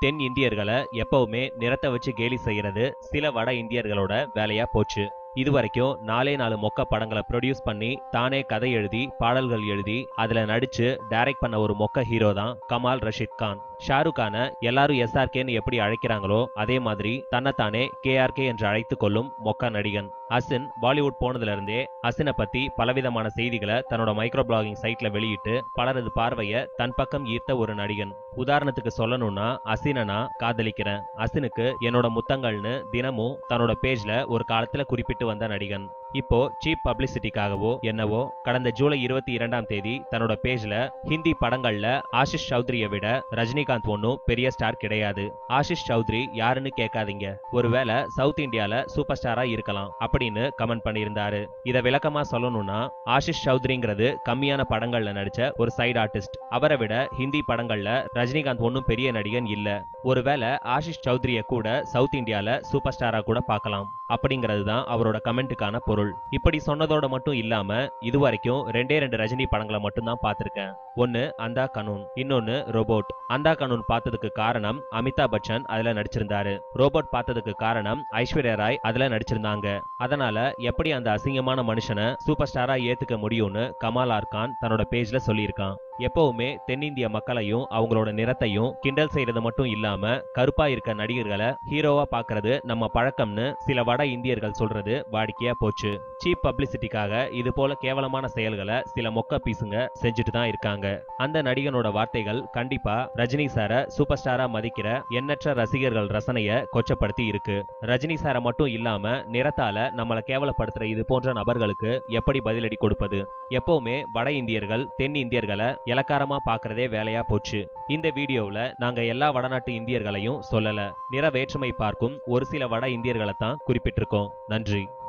தென் இந்தியர்களை எப்பவுமே நிறத்தை வச்சு கேலி செய்யறது சில வட இந்தியர்களோட வேலையா போச்சு இதுவரைக்கும் நாலே நாலு மொக்க படங்களை ப்ரொடியூஸ் பண்ணி தானே கதை எழுதி பாடல்கள் எழுதி அதுல நடிச்சு டைரக்ட் பண்ண ஒரு மொக்க ஹீரோ தான் கமால் ரஷீத் கான் ஷாருக் கானை எல்லாரும் எஸ்ஆர்கேன்னு எப்படி அழைக்கிறாங்களோ அதே மாதிரி தன்னைத்தானே கேஆர்கே என்று அழைத்து கொள்ளும் மொக்க நடிகன் அசின் பாலிவுட் போனதுல இருந்தே அசினை பத்தி பலவிதமான செய்திகளை தன்னோட மைக்ரோ பிளாகிங் சைட்ல வெளியிட்டு பலரது பார்வைய தன் பக்கம் ஈர்த்த ஒரு நடிகன் உதாரணத்துக்கு சொல்லணும்னா அசினை நான் காதலிக்கிறேன் அசினுக்கு என்னோட முத்தங்கள்னு தினமும் தன்னோட பேஜ்ல ஒரு காலத்துல குறிப்பிட்டு வந்த நடிகன் இப்போ சீப் பப்ளிசிட்டிக்காகவோ என்னவோ கடந்த ஜூலை இருபத்தி இரண்டாம் தேதி தன்னோட பேஜ்ல ஹிந்தி படங்கள்ல ஆஷிஷ் சௌத்ரியை விட ரஜினிகாந்த் ஒன்னும் பெரிய ஸ்டார் கிடையாது ஆஷிஷ் சௌத்ரி யாருன்னு கேட்காதீங்க ஒருவேளை சவுத் இந்தியால சூப்பர் ஸ்டாரா இருக்கலாம் அப்படின்னு கமெண்ட் பண்ணியிருந்தாரு இத விளக்கமா சொல்லணும்னா ஆஷிஷ் சௌத்ரிங்கிறது கம்மியான படங்கள்ல நடிச்ச ஒரு சைடு ஆர்டிஸ்ட் அவரை விட ஹிந்தி படங்கள்ல ரஜினிகாந்த் ஒன்னும் பெரிய நடிகன் இல்ல ஒருவேளை ஆஷிஷ் சௌத்ரிய கூட சவுத் இந்தியால சூப்பர் ஸ்டாரா கூட பார்க்கலாம் அப்படிங்கிறது தான் அவரோட கமெண்ட்டுக்கான பொருள் இப்படி சொன்னதோட மட்டும் இல்லாம இதுவரைக்கும் ரெண்டே ரெண்டு ரஜினி படங்களை மட்டும்தான் பார்த்திருக்கேன் ஒன்னு அந்தா கனூன் இன்னொன்னு ரோபோட் அந்தா கனூன் பார்த்ததுக்கு காரணம் அமிதாப் பச்சன் அதுல நடிச்சிருந்தாரு ரோபோட் பார்த்ததுக்கு காரணம் ஐஸ்வர்யா ராய் அதுல நடிச்சிருந்தாங்க அதனால எப்படி அந்த அசிங்கமான மனுஷனை சூப்பர் ஸ்டாரா ஏத்துக்க முடியும்னு கமால் ஆர் கான் தன்னோட பேஜ்ல சொல்லியிருக்கான் எப்பவுமே தென்னிந்திய மக்களையும் அவங்களோட நிறத்தையும் கிண்டல் செய்யறது மட்டும் இல்லாம கருப்பா இருக்க நடிகர்களை ஹீரோவா பாக்குறது நம்ம பழக்கம்னு சில வட இந்தியர்கள் சொல்றது வாடிக்கையா போச்சு சீப் பப்ளிசிட்டிக்காக இது போல கேவலமான செயல்களை சில மொக்க பீசுங்க செஞ்சுட்டு தான் இருக்காங்க அந்த நடிகனோட வார்த்தைகள் கண்டிப்பா ரஜினி சார சூப்பர் ஸ்டாரா மதிக்கிற எண்ணற்ற ரசிகர்கள் ரசனைய கொச்சப்படுத்தி இருக்கு ரஜினி சார மட்டும் இல்லாம நிறத்தால நம்மளை கேவலப்படுத்துற இது போன்ற நபர்களுக்கு எப்படி பதிலடி கொடுப்பது எப்பவுமே வட இந்தியர்கள் தென் இந்தியர்களை இலக்காரமா பாக்குறதே வேலையா போச்சு இந்த வீடியோவுல நாங்க எல்லா வடநாட்டு இந்தியர்களையும் சொல்லல நிற வேற்றுமை பார்க்கும் ஒரு சில வட இந்தியர்களை தான் குறிப்பிட்டிருக்கோம் நன்றி